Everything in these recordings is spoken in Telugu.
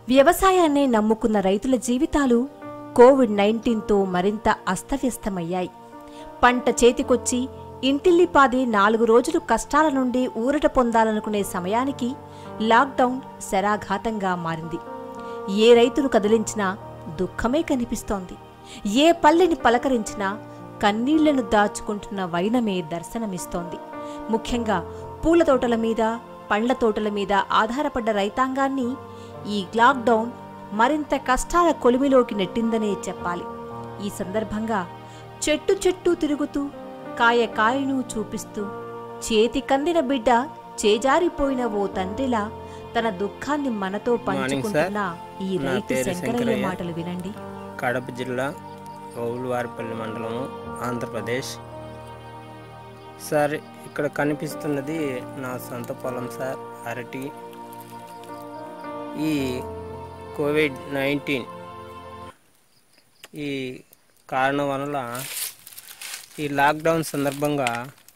వ్యవసాయాన్నే నమ్ముకున్న రైతుల జీవితాలు కోవిడ్ నైన్టీన్తో మరింత అస్తవ్యస్తమయ్యాయి పంట చేతికొచ్చి ఇంటిల్లిపాది నాలుగు రోజులు కష్టాల నుండి ఊరట పొందాలనుకునే సమయానికి లాక్డౌన్ శరాఘాతంగా మారింది ఏ రైతును కదిలించినా దుఃఖమే కనిపిస్తోంది ఏ పల్లెని పలకరించినా కన్నీళ్లను దాచుకుంటున్న వైనమే దర్శనమిస్తోంది ముఖ్యంగా పూల తోటల మీద పండ్ల తోటల మీద ఆధారపడ్డ రైతాంగాన్ని ఈ లాక్డౌన్ మరింత కష్టాల కొలిమిలోకి నెట్టిందనే చెప్పాలి ఈ సందర్భంగా చెట్టు చెట్టు తిరుగుతూ కాయ కాయను చూపిస్తూ చేతి కందిన బిడ్డ చేజారిపోయిన ఓ తండ్రిలా తన దుఃఖాన్ని మనతో మార్నింగ్ పంచుకుంటున్న ఈ నా రైతు పేరు శంకరయ్య శంకరయ్య. మాటలు వినండి కడప జిల్లా రౌలువారిపల్లి మండలము ఆంధ్రప్రదేశ్ సార్ ఇక్కడ కనిపిస్తున్నది నా సొంత పొలం సార్ అరటి ఈ కోవిడ్ నైన్టీన్ ఈ కారణం వలన ఈ లాక్డౌన్ సందర్భంగా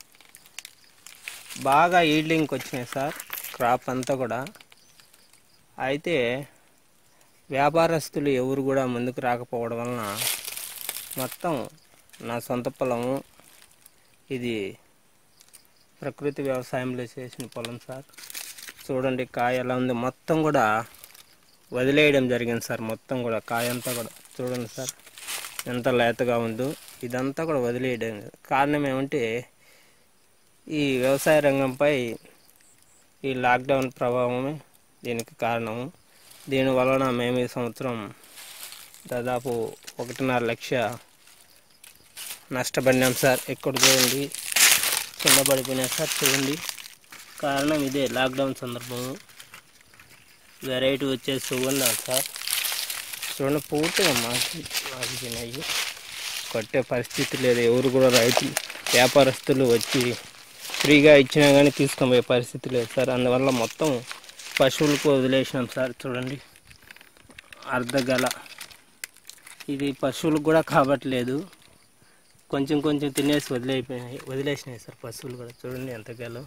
బాగా ఈల్డింగ్కి వచ్చినాయి సార్ క్రాప్ అంతా కూడా అయితే వ్యాపారస్తులు ఎవరు కూడా ముందుకు రాకపోవడం వలన మొత్తం నా సొంత పొలము ఇది ప్రకృతి వ్యవసాయంలో చేసిన పొలం సార్ చూడండి కాయ ఎలా ఉంది మొత్తం కూడా వదిలేయడం జరిగింది సార్ మొత్తం కూడా కాయ అంతా కూడా చూడండి సార్ ఎంత లేతగా ఉందో ఇదంతా కూడా వదిలేయడం కారణం ఏమంటే ఈ వ్యవసాయ రంగంపై ఈ లాక్డౌన్ ప్రభావమే దీనికి కారణము దీని వలన మేము ఈ సంవత్సరం దాదాపు ఒకటిన్నర లక్ష నష్టపడినాం సార్ ఎక్కడ చూడండి కింద పడిపోయినాయి సార్ చూడండి కారణం ఇదే లాక్డౌన్ సందర్భము వెరైటీ వచ్చేసి సుగంధం సార్ చూడండి పూర్తిగా మాకి మాగిపోయినాయి కొట్టే పరిస్థితి లేదు ఎవరు కూడా రైతులు వ్యాపారస్తులు వచ్చి ఫ్రీగా ఇచ్చినా కానీ తీసుకొని పోయే పరిస్థితి లేదు సార్ అందువల్ల మొత్తం పశువులకు వదిలేసినాం సార్ చూడండి అర్ధగల ఇది పశువులకు కూడా కాబట్లేదు కొంచెం కొంచెం తినేసి వదిలేయిపోయినాయి వదిలేసినాయి సార్ పశువులు కూడా చూడండి ఎంత గెలో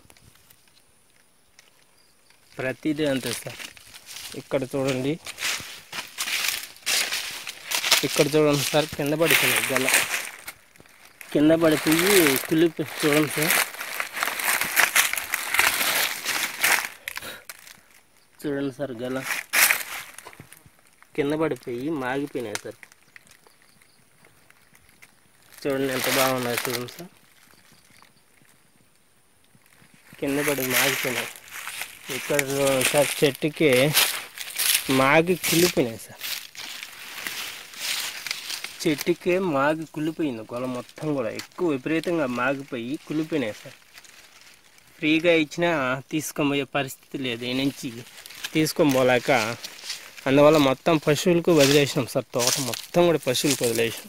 ప్రతిదీ అంతే సార్ ఇక్కడ చూడండి ఇక్కడ చూడండి సార్ కింద పడిపోయినాయి గల కింద పడిపోయి కులిపి చూడండి సార్ చూడండి సార్ గల కింద పడిపోయి మాగిపోయినాయి సార్ చూడండి ఎంత బాగున్నాయి చూడండి సార్ కింద పడి మాగిపోయినాయి ఇక్కడ చూడండి సార్ చెట్టుకి మాగి కులిపోయినాయి సార్ చెట్టుకే మాగి కులిపోయింది గొల మొత్తం కూడా ఎక్కువ విపరీతంగా మాగిపోయి కులిపోయినాయి సార్ ఫ్రీగా ఇచ్చినా తీసుకొని పోయే పరిస్థితి లేదు ఈ నుంచి తీసుకొని పోలేక అందువల్ల మొత్తం పశువులకు వదిలేసినాం సార్ తోట మొత్తం కూడా పశువులకు వదిలేసినాం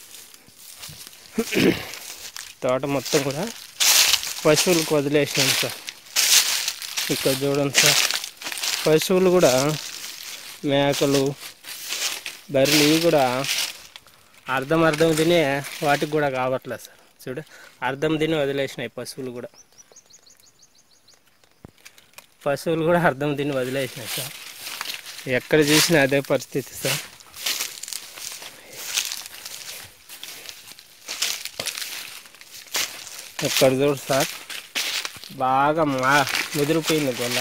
తోట మొత్తం కూడా పశువులకు వదిలేసినాం సార్ ఇక్కడ చూడండి సార్ పశువులు కూడా మేకలు బర్రెలు ఇవి కూడా అర్ధం అర్ధం తినే వాటికి కూడా కావట్లేదు సార్ చూడు అర్ధం తిని వదిలేసినాయి పశువులు కూడా పశువులు కూడా అర్ధం తిని వదిలేసినాయి సార్ ఎక్కడ చూసినా అదే పరిస్థితి సార్ ఎక్కడ చూడు సార్ బాగా మా ముదిరిపోయింది గొల్ల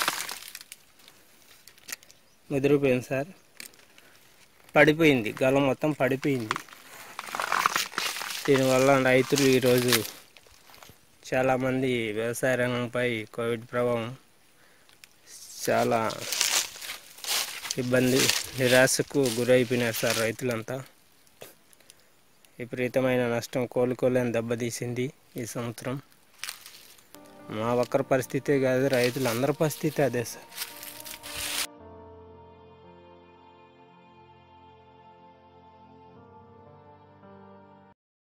ముదిరిపోయింది సార్ పడిపోయింది గల మొత్తం పడిపోయింది దీనివల్ల రైతులు ఈరోజు చాలామంది వ్యవసాయ రంగంపై కోవిడ్ ప్రభావం చాలా ఇబ్బంది నిరాశకు గురైపోయినారు సార్ రైతులంతా విపరీతమైన నష్టం కోలుకోలేని దెబ్బతీసింది ఈ సంవత్సరం మా ఒక్కరి పరిస్థితే కాదు రైతులందరి పరిస్థితి అదే సార్